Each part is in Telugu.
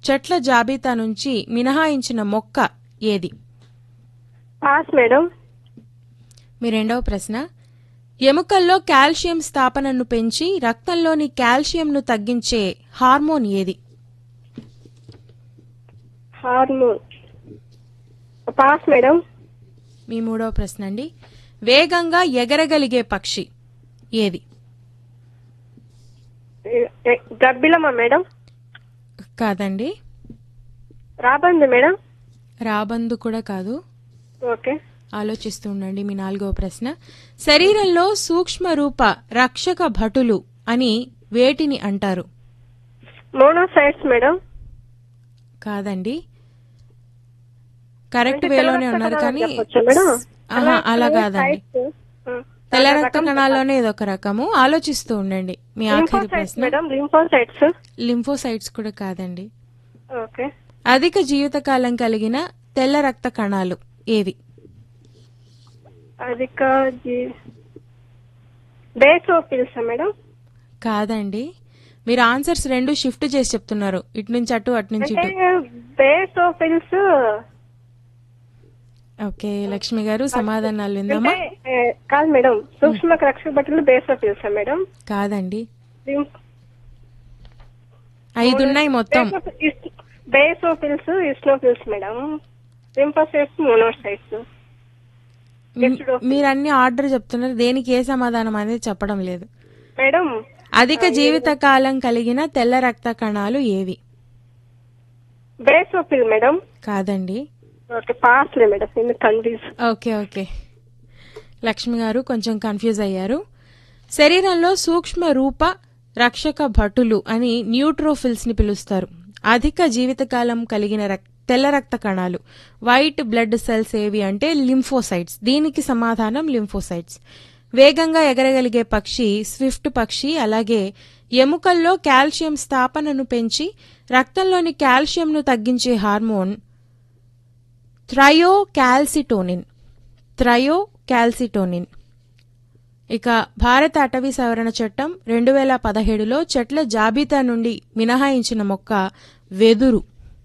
చెట్ల జాబితా నుంచి మినహాయించిన మొక్క ఏది పాస్ మేడం మీ రెండవ ప్రశ్న ఎముకల్లో కాల్షియం స్థాపనను పెంచి రక్తంలోని కాల్షియంను తగ్గించే హార్మోన్ ఏది హార్మోన్ పాస్ మేడం మీ మూడవ ప్రశ్న అండి వేగంగా ఎగరగలిగే పక్షి ఏది ఎ- ఎ- గబ్బిలమా మేడం కాదండి రాబంది మేడం రాబందు కూడా కాదు ఓకే ఆలోచిస్తూ ఉండండి మీ నాలుగవ ప్రశ్న శరీరంలో సూక్ష్మ రూప రక్షక భటులు అని వేటిని అంటారు మోనోసైట్స్ మేడం కాదండి కరెక్ట్ అంటే వేలోనే తెల్ల ఉన్నారు రక్త కానీ కణాలు చెప్పొచ్చా మేడం? ఆహా, అలా- అలా అలా కాదండి sites, ఆ, తెల్ల చాలా రక్త రకం కణాల్లోనే ఇదొక రకము ఆలోచిస్తూ ఉండండి మీ ఆఖరి లింఫోసైట్స్ ప్రశ్న మేడం లింఫోసైట్స్ లింఫోసైట్స్ కూడా కాదండి ఓకే అధిక జీవితకాలం కలిగిన తెల్ల రక్త కణాలు ఏవి అధిక జీ బేసోఫిల్స్ మేడం కాదండి మీరు ఆన్సర్స్ రెండు షిఫ్ట్ చేసి చెప్తున్నారు ఇటు నుంచి అటు అటు నుంచి అంటే ఇటు బేసోఫిల్స్ ఓకే లక్ష్మి గారు సమాధానాలు విందామా అంటే ఏ, కాదు మేడం సూక్ష్మ రక్షక బట్టలు బేసోఫిల్స్ మేడం కాదండి లింఫ్- ఐదు ఉన్నాయి మొత్తం బేసోఫి- ఇస్- basophils eosinophils madam lymphocytes monocytes మీ- మీరు అన్ని ఆర్డర్ చెప్తున్నారు దేనికి ఏ సమాధానం అనేది చెప్పడం లేదు మేడం అధిక జీవితకాలం కలిగిన తెల్ల రక్త కణాలు ఏవి బేసోఫిల్ మేడం కాదండి ఓకే పాస్లే మేడం ఎందుకు confuse okay okay Lakshmi garu కొంచెం కన్ఫ్యూజ్ అయ్యారు శరీరంలో సూక్ష్మ రూప రక్షక భటులు అని న్యూట్రోఫిల్స్ ని పిలుస్తారు అధిక జీవితకాలం కలిగిన రక్- తెల్ల రక్త కణాలు వైట్ బ్లడ్ సెల్స్ ఏవి అంటే లింఫోసైట్స్ దీనికి సమాధానం లింఫోసైట్స్ వేగంగా ఎగరగలిగే పక్షి స్విఫ్ట్ పక్షి అలాగే ఎముకల్లో కాల్షియం స్థాపనను పెంచి రక్తంలోని కాల్షియంను తగ్గించే హార్మోన్ థ్రయోకాల్సిటోనిన్ థ్రయోకాల్సిటోనిన్ ఇక భారత అటవీ సవరణ చట్టం రెండు వేల పదిహేడులో చెట్ల జాబితా నుండి మినహాయించిన మొక్క వెదురు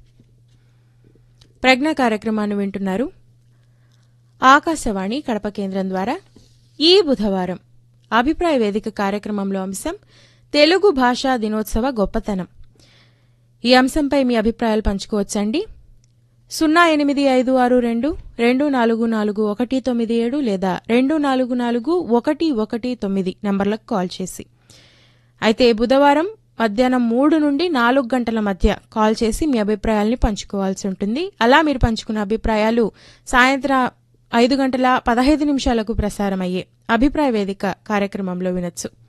ప్రజ్ఞ కార్యక్రమాన్ని వింటున్నారు ఆకాశవాణి కడప కేంద్రం ద్వారా ఈ బుధవారం అభిప్రాయ వేదిక కార్యక్రమంలో అంశం తెలుగు భాషా దినోత్సవ గొప్పతనం ఈ అంశంపై మీ అభిప్రాయాలు పంచుకోవచ్చండి సున్నా ఎనిమిది ఐదు ఆరు రెండు రెండు నాలుగు నాలుగు ఒకటి తొమ్మిది ఏడు లేదా రెండు నాలుగు నాలుగు ఒకటి ఒకటి తొమ్మిది నంబర్లకు కాల్ చేసి అయితే బుధవారం మధ్యాహ్నం మూడు నుండి నాలుగు గంటల మధ్య కాల్ చేసి మీ అభిప్రాయాల్ని పంచుకోవాల్సి ఉంటుంది అలా మీరు పంచుకున్న అభిప్రాయాలు సాయంత్రం ఐదు గంటల పదహైదు నిమిషాలకు ప్రసారమయ్యే అభిప్రాయ వేదిక కార్యక్రమంలో వినొచ్చు